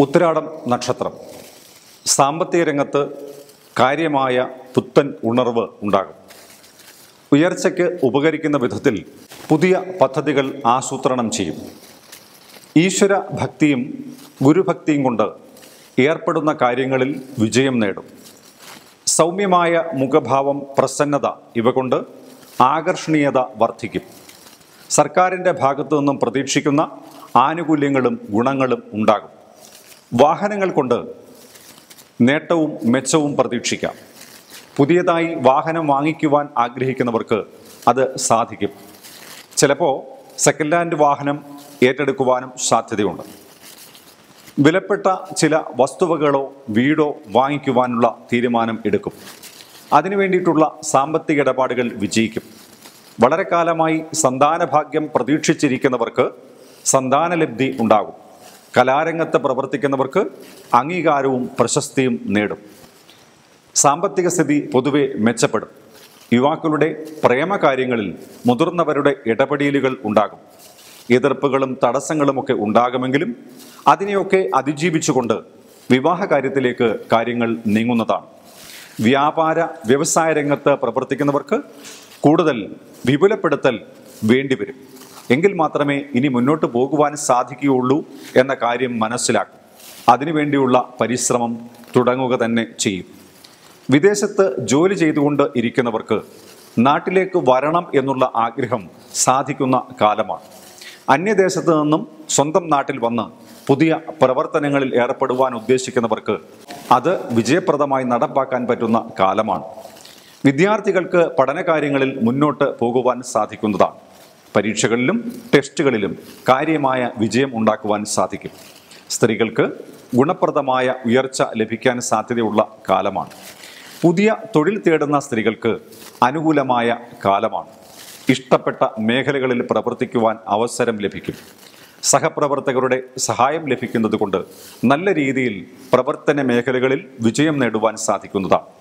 ഉത്തരാടം നക്ഷത്രം സാമ്പത്തിക രംഗത്ത് കാര്യമായ പുത്തൻ ഉണർവ് ഉണ്ടാകും ഉയർച്ചയ്ക്ക് ഉപകരിക്കുന്ന വിധത്തിൽ പുതിയ പദ്ധതികൾ ആസൂത്രണം ചെയ്യും ഈശ്വര ഭക്തിയും ഗുരുഭക്തിയും കൊണ്ട് ഏർപ്പെടുന്ന കാര്യങ്ങളിൽ വിജയം നേടും സൗമ്യമായ മുഖഭാവം പ്രസന്നത ഇവ കൊണ്ട് ആകർഷണീയത വർദ്ധിക്കും സർക്കാരിൻ്റെ ഭാഗത്തു നിന്നും പ്രതീക്ഷിക്കുന്ന ആനുകൂല്യങ്ങളും ഗുണങ്ങളും ഉണ്ടാകും വാഹനങ്ങൾ കൊണ്ട് നേട്ടവും മെച്ചവും പ്രതീക്ഷിക്കാം പുതിയതായി വാഹനം വാങ്ങിക്കുവാൻ ആഗ്രഹിക്കുന്നവർക്ക് അത് സാധിക്കും ചിലപ്പോൾ സെക്കൻഡ് ഹാൻഡ് വാഹനം ഏറ്റെടുക്കുവാനും സാധ്യതയുണ്ട് വിലപ്പെട്ട ചില വസ്തുവകളോ വീടോ വാങ്ങിക്കുവാനുള്ള തീരുമാനം എടുക്കും അതിനു വേണ്ടിയിട്ടുള്ള സാമ്പത്തിക ഇടപാടുകൾ വിജയിക്കും വളരെ കാലമായി സന്താനഭാഗ്യം പ്രതീക്ഷിച്ചിരിക്കുന്നവർക്ക് സന്താനലബ്ധി ഉണ്ടാകും കലാരംഗത്ത് പ്രവർത്തിക്കുന്നവർക്ക് അംഗീകാരവും പ്രശസ്തിയും നേടും സാമ്പത്തിക സ്ഥിതി പൊതുവെ മെച്ചപ്പെടും യുവാക്കളുടെ പ്രേമകാര്യങ്ങളിൽ മുതിർന്നവരുടെ ഇടപെടലുകൾ ഉണ്ടാകും എതിർപ്പുകളും തടസ്സങ്ങളുമൊക്കെ ഉണ്ടാകുമെങ്കിലും അതിനെയൊക്കെ അതിജീവിച്ചുകൊണ്ട് വിവാഹ കാര്യത്തിലേക്ക് കാര്യങ്ങൾ നീങ്ങുന്നതാണ് വ്യാപാര വ്യവസായ രംഗത്ത് പ്രവർത്തിക്കുന്നവർക്ക് കൂടുതൽ വിപുലപ്പെടുത്തൽ വേണ്ടിവരും എങ്കിൽ മാത്രമേ ഇനി മുന്നോട്ട് പോകുവാൻ സാധിക്കുകയുള്ളൂ എന്ന കാര്യം മനസ്സിലാക്കും അതിനുവേണ്ടിയുള്ള പരിശ്രമം തുടങ്ങുക തന്നെ ചെയ്യും വിദേശത്ത് ജോലി ചെയ്തുകൊണ്ട് ഇരിക്കുന്നവർക്ക് നാട്ടിലേക്ക് വരണം എന്നുള്ള ആഗ്രഹം സാധിക്കുന്ന കാലമാണ് അന്യദേശത്ത് നിന്നും സ്വന്തം നാട്ടിൽ വന്ന് പുതിയ പ്രവർത്തനങ്ങളിൽ ഏർപ്പെടുവാൻ ഉദ്ദേശിക്കുന്നവർക്ക് അത് വിജയപ്രദമായി നടപ്പാക്കാൻ പറ്റുന്ന കാലമാണ് വിദ്യാർത്ഥികൾക്ക് പഠനകാര്യങ്ങളിൽ മുന്നോട്ട് പോകുവാൻ സാധിക്കുന്നതാണ് പരീക്ഷകളിലും ടെസ്റ്റുകളിലും കാര്യമായ വിജയം ഉണ്ടാക്കുവാൻ സാധിക്കും സ്ത്രീകൾക്ക് ഗുണപ്രദമായ ഉയർച്ച ലഭിക്കാൻ സാധ്യതയുള്ള കാലമാണ് പുതിയ തൊഴിൽ തേടുന്ന സ്ത്രീകൾക്ക് അനുകൂലമായ കാലമാണ് ഇഷ്ടപ്പെട്ട മേഖലകളിൽ പ്രവർത്തിക്കുവാൻ അവസരം ലഭിക്കും സഹപ്രവർത്തകരുടെ സഹായം ലഭിക്കുന്നത് കൊണ്ട് നല്ല രീതിയിൽ പ്രവർത്തന മേഖലകളിൽ വിജയം നേടുവാൻ സാധിക്കുന്നതാണ്